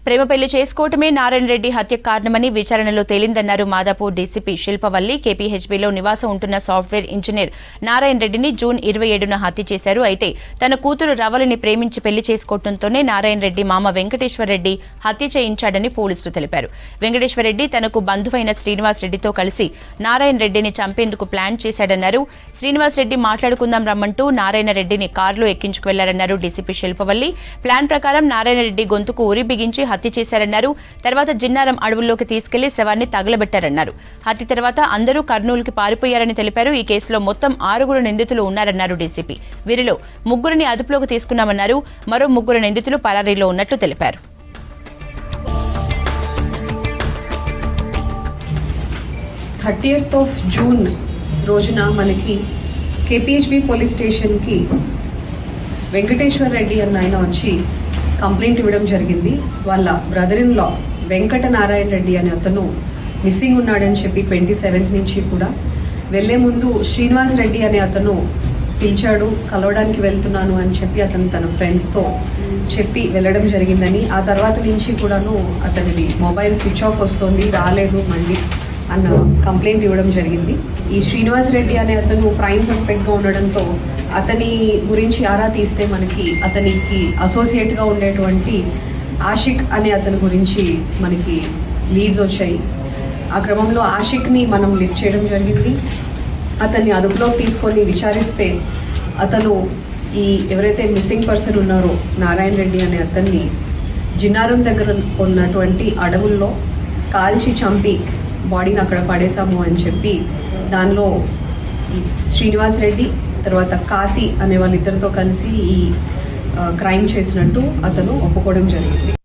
ప్రేమ పెళ్లి చేసుకోవటమే నారాయణ రెడ్డి హత్య కారణమని విచారణలో తేలిందన్నారు మాదాపూర్ డీసీపీ శిల్పవల్లి కేపీహెచ్బీలో నివాసం ఉంటున్న సాఫ్ట్వేర్ ఇంజనీర్ నారాయణ రెడ్డిని జూన్ ఇరవై ఏడున హత్య చేశారు అయితే తన కూతురు రవలిని ప్రేమించి పెళ్లి చేసుకోవడంతోనే నారాయణ రెడ్డి మామ వెంకటేశ్వర రెడ్డి హత్య చేయించాడని పోలీసులు తెలిపారు వెంకటేశ్వర రెడ్డి తనకు బంధువైన శ్రీనివాస్ రెడ్డితో కలిసి నారాయణ రెడ్డిని చంపేందుకు ప్లాన్ చేశాడన్నారు శ్రీనివాస్ రెడ్డి మాట్లాడుకుందాం రమ్మంటూ నారాయణ రెడ్డిని కారులో ఎక్కించుకు వెళ్లారన్నారు డీసీపీ శిల్పవల్లి ప్లాన్ ప్రకారం నారాయణ రెడ్డి గొంతుకు ఉరి బిగించి హత్య చేశారన్నారు తర్వాత జిన్నారం అడవుల్లోకి తీసుకెళ్లి శవాన్ని తగలబెట్టారన్నారు హత్య తర్వాత అందరూ కర్నూలుకి పారిపోయారని తెలిపారు ఈ కేసులో మొత్తం ఆరుగురు నిందితులు ఉన్నారన్నారు డీసీపీ వీరిలో ముగ్గురిని అదుపులోకి తీసుకున్నామన్నారు మరో ముగ్గురు నిందితులు పరారీలో ఉన్నట్లు తెలిపారు థర్టీయత్ ఆఫ్ జూన్ రోజున మనకి కేపీహెచ్బి పోలీస్ స్టేషన్కి వెంకటేశ్వర రెడ్డి అన్న ఆయన వచ్చి కంప్లైంట్ ఇవ్వడం జరిగింది వాళ్ళ brother in law Venkata Narayana Reddy అనే అతను మిస్సింగ్ ఉన్నాడని చెప్పి ట్వంటీ సెవెంత్ నుంచి కూడా వెళ్లే ముందు శ్రీనివాస్ రెడ్డి అనే అతను పిలిచాడు కలవడానికి వెళ్తున్నాను అని చెప్పి అతను తన ఫ్రెండ్స్తో చెప్పి వెళ్ళడం జరిగిందని ఆ తర్వాత నుంచి కూడాను అతనిది మొబైల్ స్విచ్ ఆఫ్ వస్తుంది రాలేదు మళ్ళీ అన్న కంప్లైంట్ ఇవ్వడం జరిగింది ఈ శ్రీనివాస్ రెడ్డి అనే అతను ప్రైమ్ సస్పెక్ట్ గా ఉండడంతో అతని గురించి ఆరా తీస్తే మనకి అతనికి అసోసియేట్ గా ఉండేటువంటి ఆషిక్ అనే అతని గురించి మనకి లీడ్స్ వచ్చాయి ఆ క్రమంలో ఆషిక్ ని మనం లిఫ్ట్ చేయడం జరిగింది అతన్ని అదుపులోకి తీసుకొని విచారిస్తే అతను ఈ ఎవరైతే మిస్సింగ్ పర్సన్ ఉన్నారో నారాయణ రెడ్డి అనే అతన్ని జిన్నారం దగ్గర ఉన్నటువంటి అడవుల్లో కాల్చి చంపి బాడీని అక్కడ పడేశాము అని చెప్పి దానిలో ఈ శ్రీనివాస్ రెడ్డి తర్వాత కాశీ అనే వాళ్ళిద్దరితో కలిసి ఈ క్రైమ్ చేసినట్టు అతను ఒప్పుకోవడం జరిగింది